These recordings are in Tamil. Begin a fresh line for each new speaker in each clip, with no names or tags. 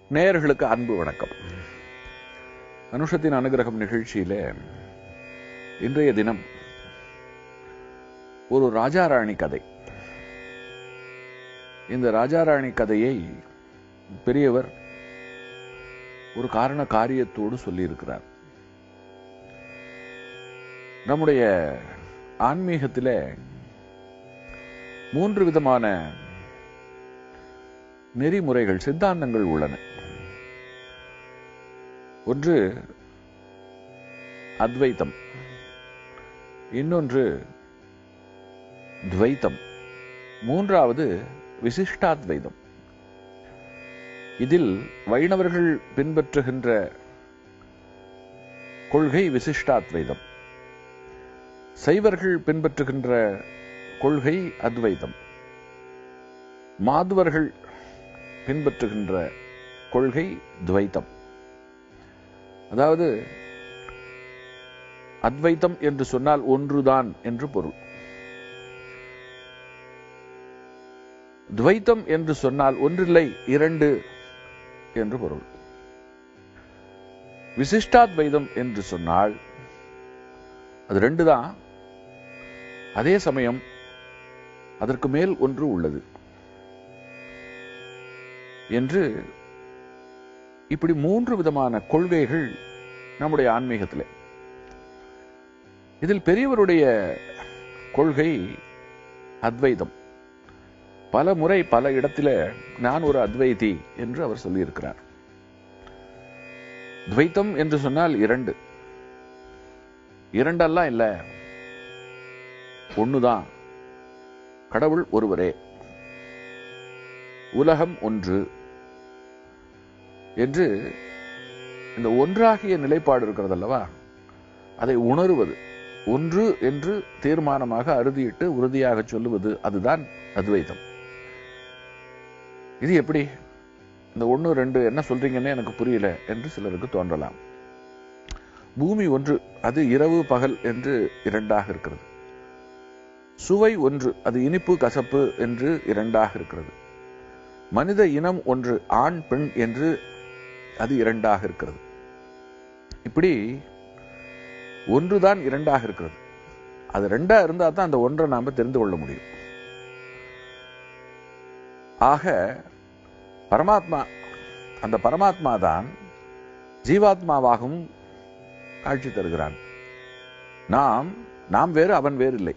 நேயர்களுக்கு அன்பு வணக்கம் அனுஷத்தின் அனுகிரகம் நிகழ்ச்சியிலே இன்றைய தினம் ஒரு ராஜாராணி கதை இந்த ராஜாராணி கதையை பெரியவர் ஒரு காரண காரியத்தோடு சொல்லியிருக்கிறார் நம்முடைய ஆன்மீகத்திலே மூன்று விதமான நெறிமுறைகள் சித்தாந்தங்கள் உள்ளன ஒன்று அத்வைத்தம் இன்னொன்று துவைத்தம் மூன்றாவது விசிஷ்டாத்வைதம் இதில் வைணவர்கள் பின்பற்றுகின்ற கொள்கை விசிஷ்டாத்வைதம் சைவர்கள் பின்பற்றுகின்ற கொள்கை அத்வைதம் மாதுவர்கள் பின்பற்றுகின்ற கொள்கை துவைத்தம் அதாவது அத்வைத்தம் என்று சொன்னால் ஒன்றுதான் என்று பொருள் துவைத்தம் என்று சொன்னால் ஒன்றில்லை இரண்டு என்று பொருள் விசிஷ்டாத்வைதம் என்று சொன்னால் அது ரெண்டு தான் அதே சமயம் அதற்கு மேல் ஒன்று உள்ளது என்று இப்படி மூன்று விதமான கொள்கைகள் நம்முடைய ஆன்மீகத்தில் இதில் பெரியவருடைய கொள்கை அத்வைதம் பல முறை பல இடத்தில நான் ஒரு அத்வைதி என்று அவர் சொல்லியிருக்கிறார் துவைத்தம் என்று சொன்னால் இரண்டு இரண்டெல்லாம் இல்ல ஒண்ணுதான் கடவுள் ஒருவரே உலகம் ஒன்று என்று இந்த ஒன்றாகிய நிலைப்பாடு இருக்கிறது அல்லவா அதை உணருவது ஒன்று என்று தீர்மானமாக அறுதியிட்டு உறுதியாக சொல்லுவது அதுதான் அத்வைதம் இது எப்படி இந்த ஒன்று ரெண்டு என்ன சொல்றீங்கன்னு எனக்கு புரியல என்று சிலருக்கு தோன்றலாம் பூமி ஒன்று அது இரவு பகல் என்று இரண்டாக இருக்கிறது சுவை ஒன்று அது இனிப்பு கசப்பு என்று இரண்டாக இருக்கிறது மனித இனம் ஒன்று ஆண் பெண் என்று அது இரண்டாக இருக்கிறது இப்படி ஒன்றுதான் இரண்டாக இருக்கிறது அது ரெண்டா இருந்தா தான் அந்த ஒன்றை நாம தெரிந்து கொள்ள முடியும் ஆக பரமாத்மா அந்த பரமாத்மா தான் ஜீவாத்மாவாகவும் காட்சி தருகிறான் நாம் நாம் வேறு அவன் வேறு இல்லை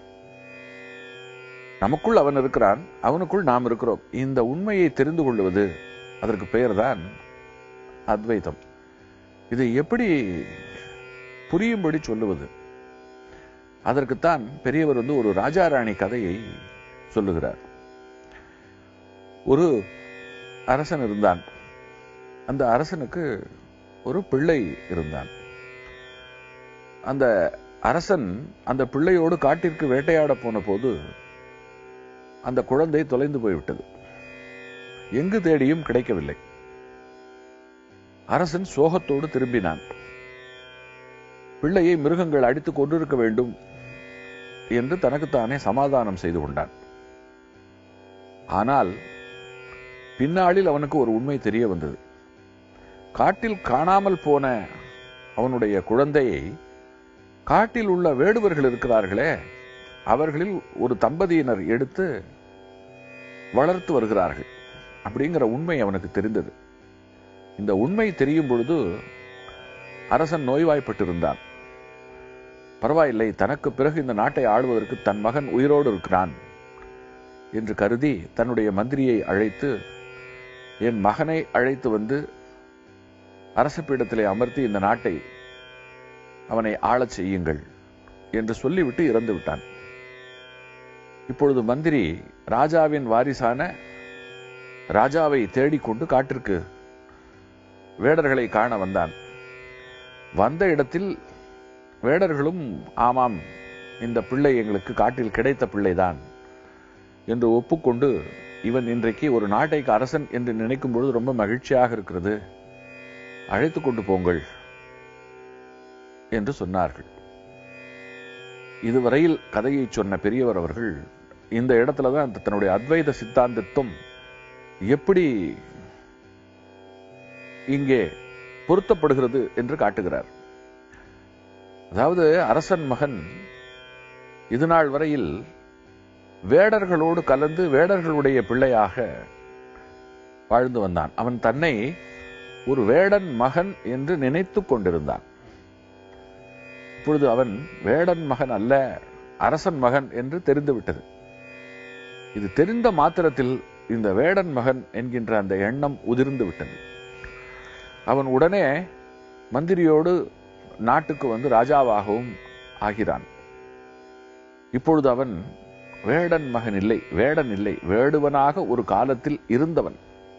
நமக்குள் அவன் இருக்கிறான் அவனுக்குள் நாம் இருக்கிறோம் இந்த உண்மையை தெரிந்து கொள்வது அதற்கு பெயர்தான் அத்வைதம் இதை எப்படி புரியும்படி சொல்லுவது அதற்குத்தான் பெரியவர் வந்து ஒரு ராஜாராணி கதையை சொல்லுகிறார் ஒரு அரசன் இருந்தான் அந்த அரசனுக்கு ஒரு பிள்ளை இருந்தான் அந்த அரசன் அந்த பிள்ளையோடு காட்டிற்கு வேட்டையாட போன போது அந்த குழந்தை தொலைந்து போய்விட்டது எங்கு தேடியும் கிடைக்கவில்லை அரசன் சோகத்தோடு திரும்பினான் பிள்ளையை மிருகங்கள் அடித்துக் கொண்டிருக்க வேண்டும் என்று தனக்குத்தானே சமாதானம் செய்து கொண்டான் ஆனால் பின்னாளில் அவனுக்கு ஒரு உண்மை தெரிய வந்தது காட்டில் காணாமல் போன அவனுடைய குழந்தையை காட்டில் உள்ள வேடுவர்கள் இருக்கிறார்களே அவர்களில் ஒரு தம்பதியினர் எடுத்து வளர்த்து வருகிறார்கள் அப்படிங்கிற உண்மை அவனுக்கு தெரிந்தது இந்த உண்மை தெரியும் பொழுது அரசன் நோய்வாய்ப்பட்டிருந்தான் பரவாயில்லை தனக்கு பிறகு இந்த நாட்டை ஆளுவதற்கு தன் மகன் உயிரோடு இருக்கிறான் என்று கருதி தன்னுடைய மந்திரியை அழைத்து என் மகனை அழைத்து வந்து அரச பீடத்திலே அமர்த்தி இந்த நாட்டை அவனை ஆளச் செய்யுங்கள் என்று சொல்லிவிட்டு இறந்து விட்டான் இப்பொழுது மந்திரி ராஜாவின் வாரிசான ராஜாவை தேடிக்கொண்டு காட்டிற்கு வேடர்களை காண வந்தான் வந்த இடத்தில் வேடர்களும் ஆமாம் இந்த பிள்ளை எங்களுக்கு காட்டில் கிடைத்த பிள்ளைதான் என்று ஒப்புக்கொண்டு இவன் இன்றைக்கு ஒரு நாட்டைக்கு அரசன் என்று நினைக்கும் பொழுது ரொம்ப மகிழ்ச்சியாக இருக்கிறது அழைத்து கொண்டு போங்கள் என்று சொன்னார்கள் இதுவரையில் கதையை சொன்ன பெரியவர் அவர்கள் இந்த இடத்துல தான் தன்னுடைய அத்வைத சித்தாந்தத்துவம் எப்படி இங்கே பொருத்தப்படுகிறது என்று காட்டுகிறார் அதாவது அரசன் மகன் இது நாள் வரையில் வேடர்களோடு கலந்து வேடர்களுடைய பிள்ளையாக வாழ்ந்து வந்தான் அவன் தன்னை ஒரு வேடன் மகன் என்று நினைத்துக் கொண்டிருந்தான் இப்பொழுது அவன் வேடன் மகன் அல்ல அரசன் மகன் என்று தெரிந்துவிட்டது இது தெரிந்த மாத்திரத்தில் இந்த வேடன் மகன் என்கின்ற அந்த எண்ணம் உதிர்ந்து விட்டது அவன் உடனே மந்திரியோடு நாட்டுக்கு வந்து ராஜாவாகவும் ஆகிறான் இப்பொழுது அவன் வேடன் மகன் இல்லை வேடன் இல்லை வேடுவனாக ஒரு காலத்தில் இருந்தவன்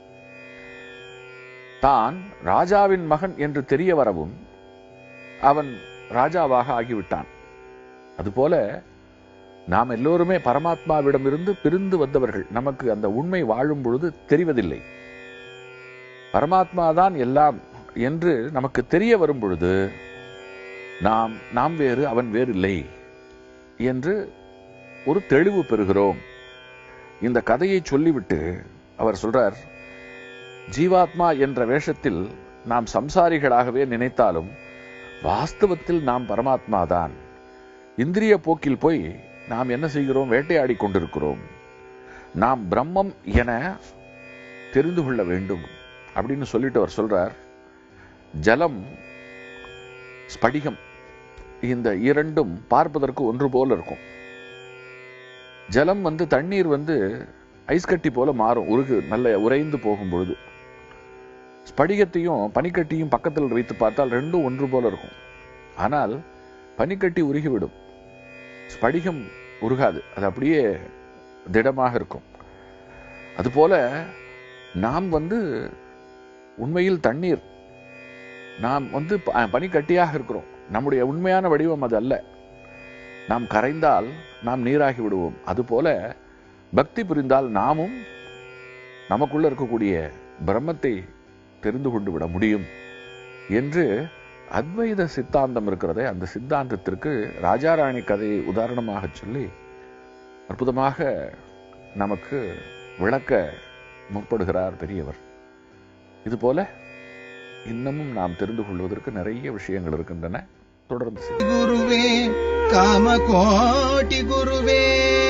தான் ராஜாவின் மகன் என்று தெரிய வரவும் அவன் ராஜாவாக ஆகிவிட்டான் அதுபோல நாம் எல்லோருமே பரமாத்மாவிடமிருந்து பிரிந்து வந்தவர்கள் நமக்கு அந்த உண்மை வாழும் பொழுது தெரிவதில்லை பரமாத்மாதான் எல்லாம் என்று நமக்கு தெரிய வரும் பொழுது நாம் நாம் வேறு அவன் வேறு இல்லை என்று ஒரு தெளிவு பெறுகிறோம் இந்த கதையை சொல்லிவிட்டு அவர் சொல்றார் ஜீவாத்மா என்ற வேஷத்தில் நாம் சம்சாரிகளாகவே நினைத்தாலும் வாஸ்தவத்தில் நாம் பரமாத்மாதான் இந்திரிய போக்கில் போய் நாம் என்ன செய்கிறோம் வேட்டையாடி கொண்டிருக்கிறோம் நாம் பிரம்மம் என தெரிந்து கொள்ள வேண்டும் அப்படின்னு சொல்லிட்டு அவர் சொல்றார் ஜலம் ஸ்படிகம் இந்த இரண்டும் பார்ப்பதற்கு ஒன்று போல இருக்கும் ஜலம் வந்து தண்ணீர் வந்து ஐஸ் கட்டி போல மாறும் உருகு நல்ல உறைந்து போகும் பொழுது ஸ்படிகத்தையும் பனிக்கட்டியும் பக்கத்தில் வைத்து பார்த்தால் ரெண்டும் ஒன்று போல இருக்கும் ஆனால் பனிக்கட்டி உருகிவிடும் ஸ்படிகம் உருகாது அது அப்படியே திடமாக இருக்கும் அதுபோல நாம் வந்து உண்மையில் தண்ணீர் நாம் வந்து ப- பனிக்கட்டியாக இருக்கிறோம் நம்முடைய உண்மையான வடிவம் அது அல்ல நாம் கரைந்தால் நாம் நீராகி விடுவோம் அதுபோல பக்தி புரிந்தால் நாமும் நமக்குள்ள இருக்கக்கூடிய பிரம்மத்தை தெரிந்து கொண்டு விட முடியும் என்று அத்வைத சித்தாந்தம் இருக்கிறதே அந்த சித்தாந்தத்திற்கு ராஜாராணி கதையை உதாரணமாக சொல்லி அற்புதமாக நமக்கு விளக்க முற்படுகிறார் பெரியவர் இதுபோல இன்னமும் நாம் தெரிந்து கொள்வதற்கு நிறைய விஷயங்கள் இருக்கின்றன தொடர்ந்து சிந்திப்போம்.
ಗುರುವೇ ಕಾಮಕೋಟಿ ಗುರುವೇ